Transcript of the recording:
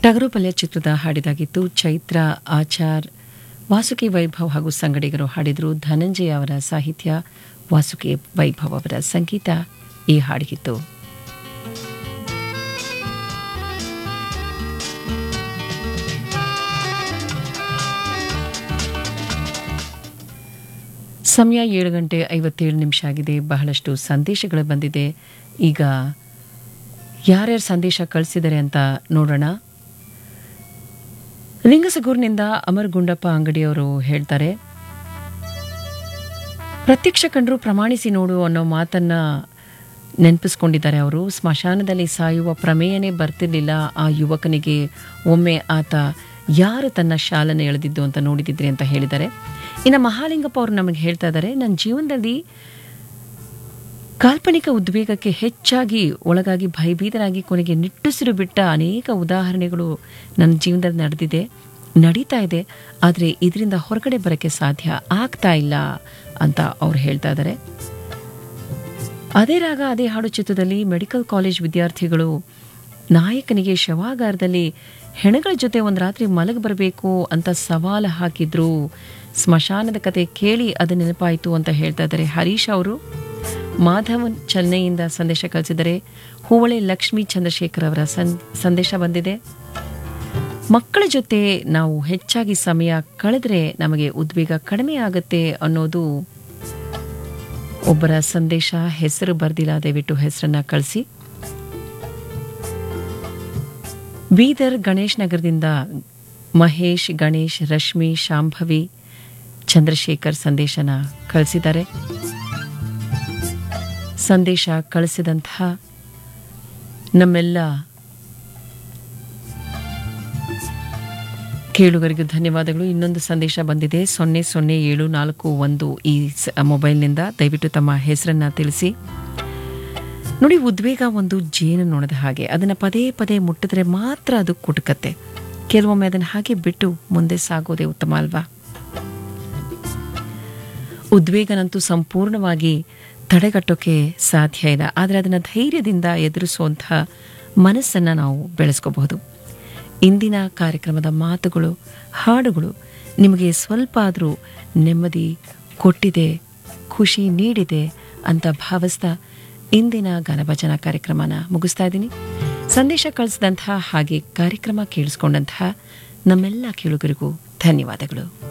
ಟಗರು ಪಲ್ಯ ಚಿತ್ರದ ಹಾಡಿದಾಗಿತ್ತು ಚೈತ್ರ ಆಚಾರ್ ವಾಸುಕಿ ವೈಭವ್ ಹಾಗೂ ಸಂಗಡಿಗರು ಹಾಡಿದರು ಧನಂಜಯ ಅವರ ಸಾಹಿತ್ಯ ವಾಸುಕಿ ವೈಭವ್ ಅವರ ಸಂಗೀತ ಈ ಹಾಡಿಗಿತ್ತು ಸಮಯ ಏಳು ಗಂಟೆ ಐವತ್ತೇಳು ನಿಮಿಷ ಆಗಿದೆ ಬಹಳಷ್ಟು ಸಂದೇಶಗಳು ಬಂದಿದೆ ಈಗ ಯಾರ್ಯಾರು ಸಂದೇಶ ಕಳಿಸಿದ್ದಾರೆ ಅಂತ ನೋಡೋಣ ಲಿಂಗಸಗೂರಿನಿಂದ ಅಮರ್ ಗುಂಡಪ್ಪ ಅಂಗಡಿಯವರು ಹೇಳ್ತಾರೆ ಪ್ರತ್ಯಕ್ಷ ಕಂಡ್ರು ಪ್ರಮಾಣಿಸಿ ನೋಡು ಅನ್ನೋ ಮಾತನ್ನ ನೆನಪಿಸ್ಕೊಂಡಿದ್ದಾರೆ ಅವರು ಸ್ಮಶಾನದಲ್ಲಿ ಸಾಯುವ ಪ್ರಮೇಯನೇ ಬರ್ತಿರ್ಲಿಲ್ಲ ಆ ಯುವಕನಿಗೆ ಒಮ್ಮೆ ಆತ ಯಾರು ತನ್ನ ಶಾಲನೆ ಎಳೆದಿದ್ದು ಅಂತ ನೋಡಿದಿದ್ರಿ ಅಂತ ಹೇಳಿದ್ದಾರೆ ಇನ್ನು ಮಹಾಲಿಂಗಪ್ಪ ಅವರು ನಮಗೆ ಹೇಳ್ತಾ ಇದ್ದಾರೆ ನನ್ನ ಜೀವನದಲ್ಲಿ ಕಾಲ್ಪನಿಕ ಉದ್ವೇಗಕ್ಕೆ ಹೆಚ್ಚಾಗಿ ಒಳಗಾಗಿ ಭಯಭೀತನಾಗಿ ಕೊನೆಗೆ ನಿಟ್ಟುಸಿರು ಬಿಟ್ಟ ಅನೇಕ ಉದಾಹರಣೆಗಳು ನನ್ನ ಜೀವನದಲ್ಲಿ ನಡೆದಿದೆ ನಡೀತಾ ಇದೆ ಆದರೆ ಇದರಿಂದ ಹೊರಗಡೆ ಬರೋಕ್ಕೆ ಸಾಧ್ಯ ಆಗ್ತಾ ಇಲ್ಲ ಅಂತ ಅವ್ರು ಹೇಳ್ತಾ ಇದ್ದಾರೆ ಅದೇ ರಾಗ ಅದೇ ಹಾಡು ಚಿತ್ರದಲ್ಲಿ ಮೆಡಿಕಲ್ ಕಾಲೇಜ್ ವಿದ್ಯಾರ್ಥಿಗಳು ನಾಯಕನಿಗೆ ಶವಾಗಾರದಲ್ಲಿ ಹೆಣಗಳ ಜೊತೆ ಒಂದು ರಾತ್ರಿ ಮಲಗ ಬರಬೇಕು ಅಂತ ಸವಾಲು ಹಾಕಿದ್ರು ಸ್ಮಶಾನದ ಕತೆ ಕೇಳಿ ಅದು ನೆನಪಾಯಿತು ಅಂತ ಹೇಳ್ತಾ ಇದ್ದಾರೆ ಹರೀಶ್ ಅವರು ಮಾಧವನ್ ಚೆನ್ನೈಯಿಂದ ಸಂದೇಶ ಕಳಿಸಿದರೆ ಹೂವಳೆ ಲಕ್ಷ್ಮೀ ಚಂದ್ರಶೇಖರ್ ಅವರ ಸಂದೇಶ ಬಂದಿದೆ ಮಕ್ಕಳ ಜೊತೆ ನಾವು ಹೆಚ್ಚಾಗಿ ಸಮಯ ಕಳೆದ್ರೆ ನಮಗೆ ಉದ್ವೇಗ ಕಡಿಮೆ ಆಗುತ್ತೆ ಅನ್ನೋದು ಒಬ್ಬರ ಸಂದೇಶ ಹೆಸರು ಬರ್ದಿಲ್ಲ ದಯವಿಟ್ಟು ಹೆಸರನ್ನ ಕಳಿಸಿ ಬೀದರ್ ಗಣೇಶ್ ನಗರದಿಂದ ಮಹೇಶ್ ಗಣೇಶ್ ರಶ್ಮಿ ಶಾಂಭವಿ ಚಂದ್ರಶೇಖರ್ ಸಂದೇಶನ ಕಳಿಸಿದ್ದಾರೆ ಸಂದೇಶ ಕಳಿಸಿದಂತಹ ನಮ್ಮೆಲ್ಲ ಕೇಳುಗರಿಗೂ ಧನ್ಯವಾದಗಳು ಇನ್ನೊಂದು ಸಂದೇಶ ಬಂದಿದೆ ಸೊನ್ನೆ ಸೊನ್ನೆ ಏಳು ನಾಲ್ಕು ಒಂದು ಈ ಮೊಬೈಲ್ನಿಂದ ದಯವಿಟ್ಟು ತಮ್ಮ ಹೆಸರನ್ನ ತಿಳಿಸಿ ನೋಡಿ ಉದ್ವೇಗ ಒಂದು ಜೇನು ನೋಡದ ಹಾಗೆ ಅದನ್ನು ಪದೇ ಪದೇ ಮುಟ್ಟಿದ್ರೆ ಮಾತ್ರ ಅದು ಕುಟುಕತ್ತೆ ಕೆಲವೊಮ್ಮೆ ಅದನ್ನು ಹಾಗೆ ಬಿಟ್ಟು ಮುಂದೆ ಸಾಗೋದೇ ಉತ್ತಮ ಅಲ್ವಾ ಉದ್ವೇಗನಂತೂ ಸಂಪೂರ್ಣವಾಗಿ ತಡೆಗಟ್ಟೋಕೆ ಸಾಧ್ಯ ಇಲ್ಲ ಆದರೆ ಅದನ್ನು ಧೈರ್ಯದಿಂದ ಎದುರಿಸುವಂಥ ಮನಸ್ಸನ್ನು ನಾವು ಬೆಳೆಸ್ಕೋಬಹುದು ಇಂದಿನ ಕಾರ್ಯಕ್ರಮದ ಮಾತುಗಳು ಹಾಡುಗಳು ನಿಮಗೆ ಸ್ವಲ್ಪ ಆದರೂ ನೆಮ್ಮದಿ ಕೊಟ್ಟಿದೆ ಖುಷಿ ನೀಡಿದೆ ಅಂತ ಭಾವಿಸ್ತಾ ಇಂದಿನ ಗಾನಭಜನ ಕಾರ್ಯಕ್ರಮನ ಮುಗಿಸ್ತಾ ಇದ್ದೀನಿ ಸಂದೇಶ ಕಳಿಸಿದಂತಹ ಹಾಗೆ ಕಾರ್ಯಕ್ರಮ ಕೇಳಿಸ್ಕೊಂಡಂತಹ ನಮ್ಮೆಲ್ಲ ಕೇಳುಗರಿಗೂ ಧನ್ಯವಾದಗಳು